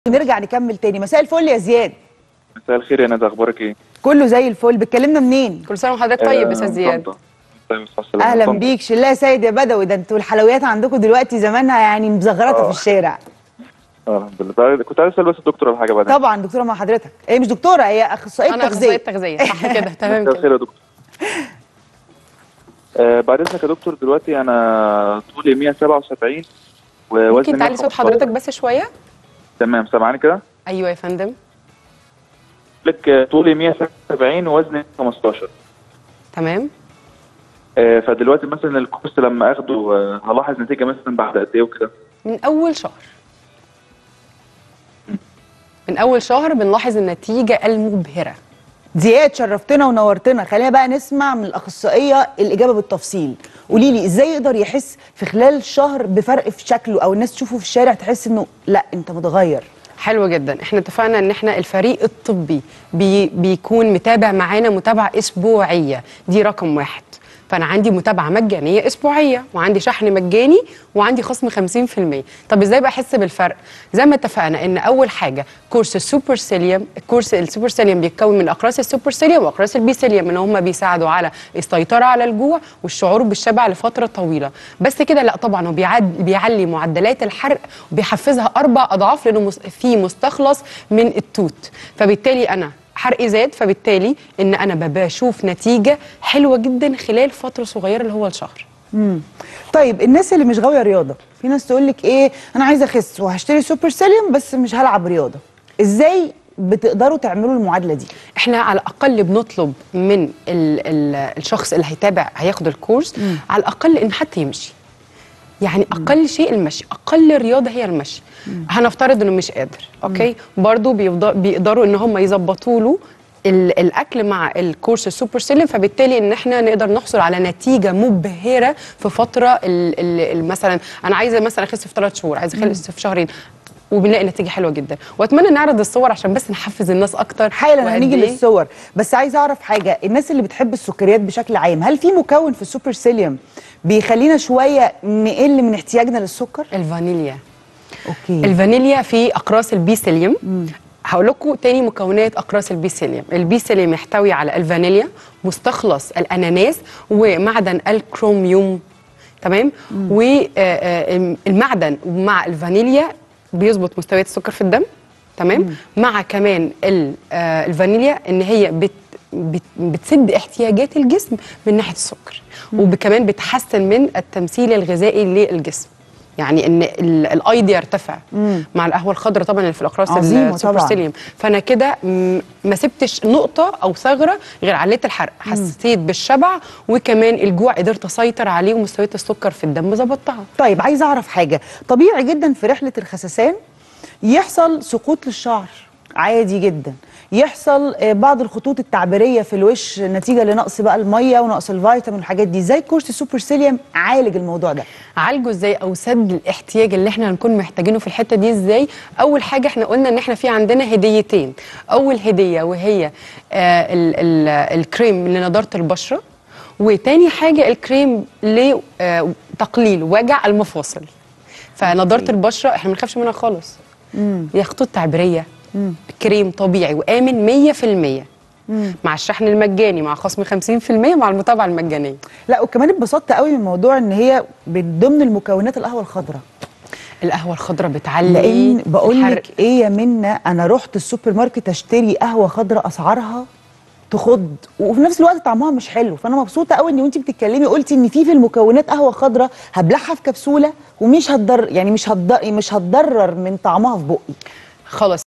نرجع نكمل تاني مساء الفل يا زياد مساء الخير يا ندى اخبارك ايه؟ كله زي الفل بتكلمنا منين كل سنه وحضرتك طيب يا آه، استاذ زياد طنطا. طيب أستاذ سلام، اهلا طنطا. بيك شله يا سيد يا بدوي ده انتوا الحلويات عندكم دلوقتي زمانها يعني مزغرطه آه. في الشارع آه، الحمد لله طيب، كنت عايز اسال بس الدكتور على حاجه بعدين طبعا دكتوره مع حضرتك هي مش دكتوره هي اخصائيه انا اخصائيه تغذيه تغذيه صح كده تمام مساء كده الخير يا دكتور آه بعد اذنك يا دكتور دلوقتي انا طولي 177 ووزني ممكن تعلي صوت 115. حضرتك بس شويه تمام سامعاني كده؟ ايوه يا فندم لك آه، طولي 177 ووزني 15 تمام آه فدلوقتي مثلا الكورس لما اخده آه هلاحظ نتيجه مثلا بعد قد ايه وكده من اول شهر من اول شهر بنلاحظ النتيجه المبهره زياد شرفتنا ونورتنا خلينا بقى نسمع من الاخصائيه الاجابه بالتفصيل قولي لي ازاي يقدر يحس في خلال شهر بفرق في شكله او الناس تشوفه في الشارع تحس انه لا انت متغير حلو جدا احنا اتفقنا ان احنا الفريق الطبي بي بيكون متابع معانا متابعه اسبوعيه دي رقم واحد فانا عندي متابعه مجانيه اسبوعيه وعندي شحن مجاني وعندي خصم 50% طب ازاي بقى احس بالفرق زي ما اتفقنا ان اول حاجه كورس السوبر سيليوم الكورس السوبر سيليوم بيتكون من اقراص السوبر سيليوم واقراص البي سيليوم ان هم بيساعدوا على السيطره على الجوع والشعور بالشبع لفتره طويله بس كده لا طبعا هو بيعد بيعلي معدلات الحرق وبيحفزها اربع اضعاف لانه مس- في مستخلص من التوت فبالتالي انا حرقي زاد فبالتالي ان انا ب- بشوف نتيجه حلوه جدا خلال فتره صغيره اللي هو الشهر طيب الناس اللي مش غاويه رياضه في ناس تقول لك ايه انا عايزه اخس وهشتري سوبر سيليوم بس مش هلعب رياضه ازاي بتقدروا تعملوا المعادله دي احنا على الاقل بنطلب من ال ال الشخص اللي هيتابع هياخد الكورس على الاقل ان حتى يمشي يعني اقل شيء المشي اقل رياضه هي المشي هنفترض انه مش قادر اوكي برضو بيفض- بيقدروا ان هم يظبطوا له ال- الاكل مع الكورس السوبر سيلم فبالتالي ان احنا نقدر نحصل على نتيجه مبهره في فتره ال- ال- ال- مثلا انا عايزه مثلا اخس في ثلاث شهور عايزه اخس في شهرين وبنلاقي نتيجه حلوه جدا واتمنى نعرض الصور عشان بس نحفز الناس اكتر حالا وقد هنيجي إيه للصور بس عايزه اعرف حاجه الناس اللي بتحب السكريات بشكل عام هل في مكون في السوبر سيليوم بيخلينا شويه نقل من احتياجنا للسكر الفانيليا اوكي الفانيليا في اقراص البيسيليوم هقول لكم تاني مكونات اقراص البيسيليوم البيسيليوم يحتوي على الفانيليا مستخلص الاناناس ومعدن الكروميوم تمام والمعدن مع الفانيليا بيظبط مستويات السكر في الدم تمام مع كمان ال- آه، الفانيليا ان هي بت بت- بتسد احتياجات الجسم من ناحيه السكر وكمان بتحسن من التمثيل الغذائي للجسم يعني ان ال- الاي دي يرتفع مع القهوه الخضراء طبعا اللي في الاقراص عظيمة السوبر طبعاً. سيليوم فانا كده م- ما سبتش نقطه او ثغره غير عليت الحرق حسيت بالشبع وكمان الجوع قدرت اسيطر عليه ومستويات السكر في الدم ظبطتها طيب عايزه اعرف حاجه طبيعي جدا في رحله الخسسان يحصل سقوط للشعر عادي جدا يحصل آه، بعض الخطوط التعبيريه في الوش نتيجه لنقص بقى الميه ونقص الفيتامين والحاجات دي ازاي كورس السوبر سيليوم عالج الموضوع ده عالجه ازاي او سد الاحتياج اللي احنا هنكون محتاجينه في الحته دي ازاي اول حاجه احنا قلنا ان احنا في عندنا هديتين اول هديه وهي آه ال ال الكريم لنضاره البشره وتاني حاجه الكريم لتقليل وجع المفاصل فنضاره البشره احنا ما بنخافش منها خالص هي خطوط تعبيريه كريم طبيعي وامن 100% مع الشحن المجاني مع خصم 50% مع المتابعه المجانيه لا وكمان اتبسطت قوي من موضوع ان هي من ضمن المكونات القهوه الخضراء القهوه الخضراء بتعلي لان بقول الحرق. لك ايه يا منى انا رحت السوبر ماركت اشتري قهوه خضراء اسعارها تخض وفي نفس الوقت طعمها مش حلو فانا مبسوطه قوي ان وانت بتتكلمي قلتي ان في في المكونات قهوه خضراء هبلعها في كبسوله ومش هتضر يعني مش هتضر مش هتضرر من طعمها في بقي خلاص